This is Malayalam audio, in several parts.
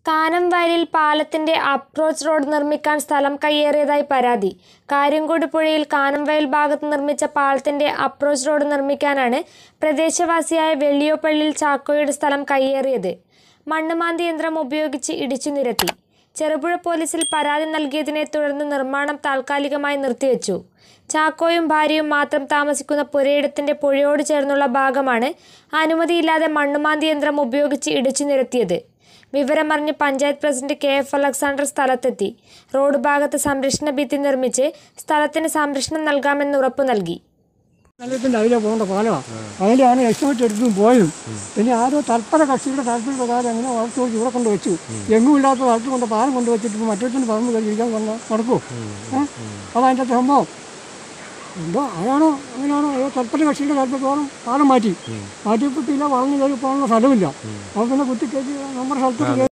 കാനംവയലിൽ പാലത്തിന്റെ അപ്രോച്ച് റോഡ് നിർമ്മിക്കാൻ സ്ഥലം കയ്യേറിയതായി പരാതി കാര്യങ്കോട് പുഴയിൽ കാനംവയൽ ഭാഗത്ത് നിർമ്മിച്ച പാലത്തിന്റെ അപ്രോച്ച് റോഡ് നിർമ്മിക്കാനാണ് പ്രദേശവാസിയായ വെള്ളിയോപ്പള്ളിയിൽ ചാക്കോയുടെ സ്ഥലം കയ്യേറിയത് മണ്ണുമാന്തി യന്ത്രം ഉപയോഗിച്ച് ഇടിച്ചു നിരത്തി ചെറുപുഴ പോലീസിൽ പരാതി നൽകിയതിനെ തുടർന്ന് നിർമ്മാണം താൽക്കാലികമായി നിർത്തിവെച്ചു ചാക്കോയും ഭാര്യയും മാത്രം താമസിക്കുന്ന പുരയിടത്തിന്റെ പുഴയോട് ചേർന്നുള്ള ഭാഗമാണ് അനുമതിയില്ലാതെ മണ്ണുമാന്തി യന്ത്രം ഉപയോഗിച്ച് ഇടിച്ചു നിരത്തിയത് വിവരമറിഞ്ഞ് panchayat president K F Alexander സ്ഥലത്തെത്തി റോഡ് ഭാഗത്ത് സംരക്ഷണ ഭിത്തി നിർമ്മിച്ച് സ്ഥലത്തിന് സംരക്ഷണം നൽകാമെന്ന് ഉറപ്പു നൽകി സ്ഥലത്തിൻ്റെ അതിലെ പോകേണ്ട പാലമാണ് അതിലാണ് എസ്റ്റിമേറ്റ് എടുത്തും പോയതും പിന്നെ ആരോ തൽപ്പര കക്ഷിയുടെ താല്പര്യ പ്രകാരം അങ്ങനെ വളർത്തു നോക്കി ഇവിടെ കൊണ്ട് വെച്ചു എങ്ങും ഇല്ലാത്ത വളർത്തു കൊണ്ട് പാലം കൊണ്ട് വെച്ചിട്ട് ഇപ്പോൾ മറ്റൊരുത്തിന് പറമ്പ് കയറി ഇരിക്കാൻ കൊണ്ട് നടക്കുമോ ഏഹ് അതതിൻ്റെ അകത്ത് സംഭവം എന്തോ അതാണോ അങ്ങനെയാണോ ഏതോ തൽപ്പര കക്ഷിയുടെ താല്പര്യപ്രകാരം പാലം മാറ്റി മാറ്റിയപ്പോൾ പിന്നെ വളർന്നു കയറി പോകാനുള്ള സ്ഥലമില്ല അപ്പോൾ പിന്നെ കുത്തിക്കയറ്റി നമ്മുടെ സ്ഥലത്തോട്ട് കയറി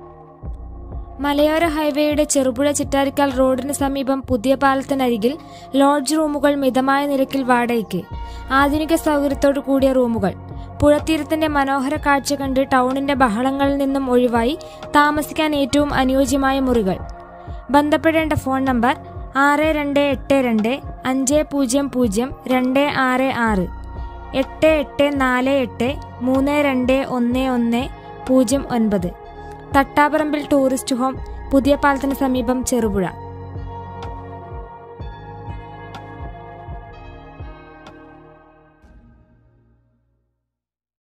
മലയോര ഹൈവേയുടെ ചെറുപുഴ ചിറ്റാരിക്കാൽ റോഡിന് സമീപം പുതിയ പാലത്തിനരികിൽ ലോഡ്ജ് റൂമുകൾ മിതമായ നിരക്കിൽ വാടകയ്ക്ക് ആധുനിക സൗകര്യത്തോടു കൂടിയ റൂമുകൾ പുഴത്തീരത്തിന്റെ മനോഹര കാഴ്ച കണ്ട് ടൗണിന്റെ ബഹളങ്ങളിൽ നിന്നും ഒഴിവായി താമസിക്കാൻ ഏറ്റവും അനുയോജ്യമായ മുറികൾ ബന്ധപ്പെടേണ്ട ഫോൺ നമ്പർ ആറ് രണ്ട് എട്ട് രണ്ട് അഞ്ച് പൂജ്യം പൂജ്യം രണ്ട് ആറ് ആറ് എട്ട് എട്ട് നാല് എട്ട് മൂന്ന് രണ്ട് ഒന്ന് ഒന്ന് പൂജ്യം ഒൻപത് തട്ടാപറമ്പിൽ ടൂറിസ്റ്റ് ഹോം പുതിയ പാലത്തിന് സമീപം ചെറുപുഴ